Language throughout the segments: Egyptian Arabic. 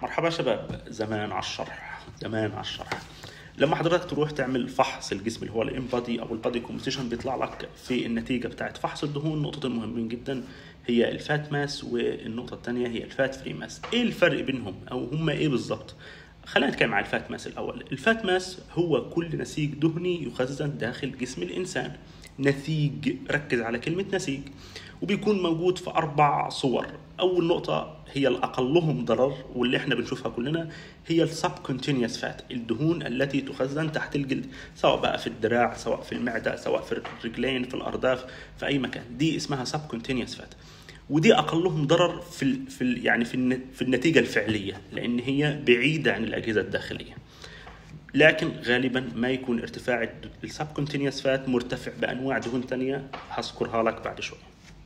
مرحبا شباب زمان على الشرح زمان على الشرح لما حضرتك تروح تعمل فحص الجسم اللي هو الامبادي او البادي كومبوزيشن بيطلع لك في النتيجه بتاعت فحص الدهون نقطتين مهمين جدا هي الفات ماس والنقطه الثانيه هي الفات فري ماس ايه الفرق بينهم او هما ايه بالظبط خلينا نتكلم عن الفات ماس الاول الفات ماس هو كل نسيج دهني يخزن داخل جسم الانسان نسيج ركز على كلمه نسيج وبيكون موجود في اربع صور اول نقطه هي الاقلهم ضرر واللي احنا بنشوفها كلنا هي السب كونتينيوس فات الدهون التي تخزن تحت الجلد سواء بقى في الدراع سواء في المعده سواء في الرجلين في الارداف في اي مكان دي اسمها سب كونتينيوس فات ودي اقلهم ضرر في ال في ال يعني في في النتيجه الفعليه لان هي بعيده عن الاجهزه الداخليه لكن غالبا ما يكون ارتفاع السب كونتينيوس فات مرتفع بانواع دهون ثانيه هذكرها لك بعد شوي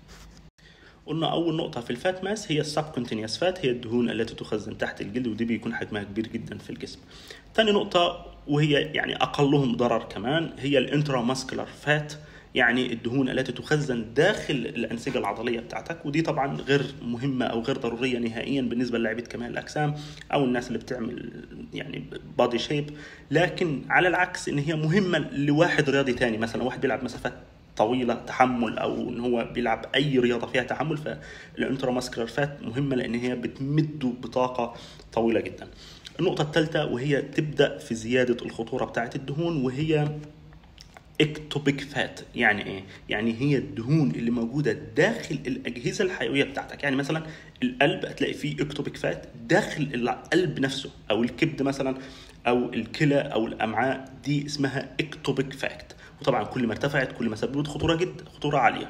قلنا اول نقطه في الفات ماس هي السب كونتينيوس فات هي الدهون التي تخزن تحت الجلد ودي بيكون حجمها كبير جدا في الجسم ثاني نقطه وهي يعني اقلهم ضرر كمان هي الانترا ماسكولار فات يعني الدهون التي تخزن داخل الانسجه العضليه بتاعتك ودي طبعا غير مهمه او غير ضروريه نهائيا بالنسبه للاعبين كمال الاجسام او الناس اللي بتعمل يعني بادي شيب لكن على العكس ان هي مهمه لواحد رياضي تاني مثلا واحد بيلعب مسافات طويله تحمل او ان هو بيلعب اي رياضه فيها تحمل فالانتراماسكولار فات مهمه لان هي بتمده بطاقه طويله جدا. النقطه الثالثه وهي تبدا في زياده الخطوره بتاعه الدهون وهي اكتوبيك فات يعني ايه يعني هي الدهون اللي موجوده داخل الاجهزه الحيويه بتاعتك يعني مثلا القلب هتلاقي فيه اكتوبيك فات داخل القلب نفسه او الكبد مثلا او الكلى او الامعاء دي اسمها اكتوبيك فات وطبعا كل ما ارتفعت كل ما سببت خطوره جدا خطوره عاليه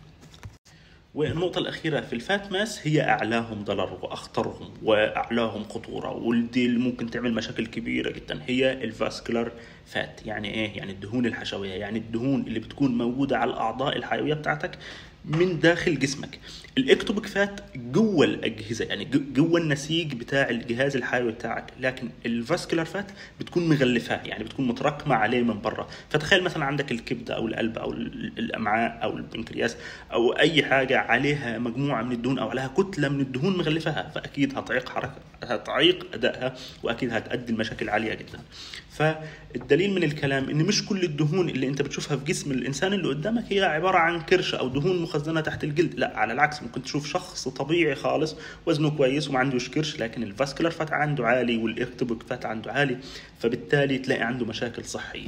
والنقطة الأخيرة في الفات ماس هي أعلاهم ضرر وأخطرهم وأعلاهم خطورة ودي اللي ممكن تعمل مشاكل كبيرة جدا هي الفاسكولار فات يعني إيه؟ يعني الدهون الحشوية يعني الدهون اللي بتكون موجودة على الأعضاء الحيوية بتاعتك من داخل جسمك الاكتوبيك فات جوه الاجهزه يعني جوه النسيج بتاع الجهاز الحيوي بتاعك لكن الفاسكولار فات بتكون مغلفاه يعني بتكون متراكمه عليه من بره فتخيل مثلا عندك الكبده او القلب او الامعاء او البنكرياس او اي حاجه عليها مجموعه من الدهون او عليها كتله من الدهون مغلفاها فاكيد هتعيق حركه هتعيق ادائها واكيد هتؤدي لمشاكل عاليه جدا فالدليل من الكلام ان مش كل الدهون اللي انت بتشوفها في جسم الانسان اللي قدامك هي عباره عن كرش او دهون مخزنه تحت الجلد لا على العكس ممكن تشوف شخص طبيعي خالص وزنه كويس وما عندوش كرش لكن الفاسكولار فات عنده عالي والاكتوبيك فات عنده عالي فبالتالي تلاقي عنده مشاكل صحيه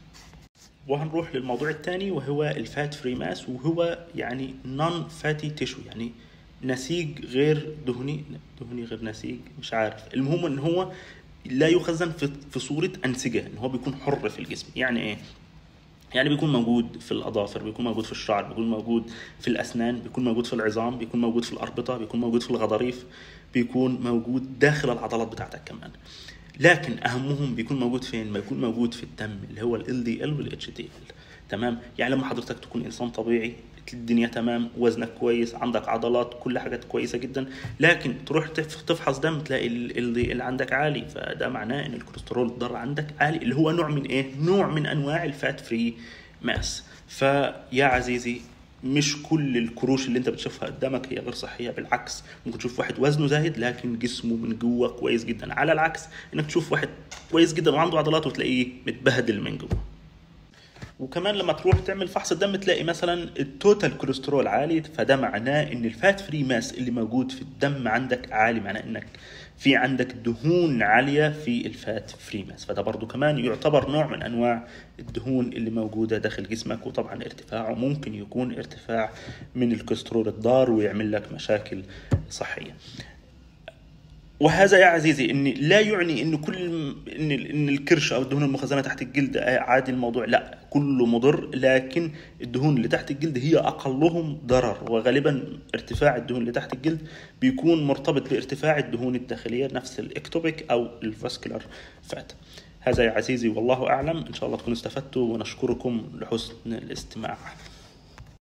وهنروح للموضوع الثاني وهو الفات فري ماس وهو يعني نون فاتي تيشو يعني نسيج غير دهني دهني غير نسيج مش عارف المهم ان هو لا يخزن في في صوره انسجه ان هو بيكون حر في الجسم يعني ايه يعني بيكون موجود في الاظافر بيكون موجود في الشعر بيكون موجود في الاسنان بيكون موجود في العظام بيكون موجود في الاربطه بيكون موجود في الغضاريف بيكون موجود داخل العضلات بتاعتك كمان لكن اهمهم بيكون موجود فين بيكون موجود في الدم اللي هو ال دي ال والاتش دي ال تمام يعني لما حضرتك تكون انسان طبيعي الدنيا تمام وزنك كويس عندك عضلات كل حاجات كويسه جدا لكن تروح تفحص دم تلاقي ال دي ال عندك عالي فده معناه ان الكوليسترول الضار عندك عالي اللي هو نوع من ايه نوع من انواع الفات فري ماس فيا عزيزي مش كل الكروش اللي انت بتشوفها قدامك هي غير صحيه بالعكس ممكن تشوف واحد وزنه زايد لكن جسمه من جوه كويس جدا على العكس انك تشوف واحد كويس جدا وعنده عضلات وتلاقيه متبهدل من جوه وكمان لما تروح تعمل فحص الدم تلاقي مثلا التوتال كوليسترول عالي فده معناه ان الفات فري ماس اللي موجود في الدم عندك عالي معناه انك في عندك دهون عالية في الفات فري ماس فده برضو كمان يعتبر نوع من أنواع الدهون اللي موجودة داخل جسمك وطبعا ارتفاعه ممكن يكون ارتفاع من الكوليسترول الضار ويعمل لك مشاكل صحية وهذا يا عزيزي ان لا يعني ان كل ان ان الكرش او الدهون المخزنه تحت الجلد عادي الموضوع لا كله مضر لكن الدهون اللي تحت الجلد هي اقلهم ضرر وغالبا ارتفاع الدهون اللي تحت الجلد بيكون مرتبط بارتفاع الدهون الداخليه نفس الاكتوبيك او الفاسكولار فات هذا يا عزيزي والله اعلم ان شاء الله تكونوا استفدتوا ونشكركم لحسن الاستماع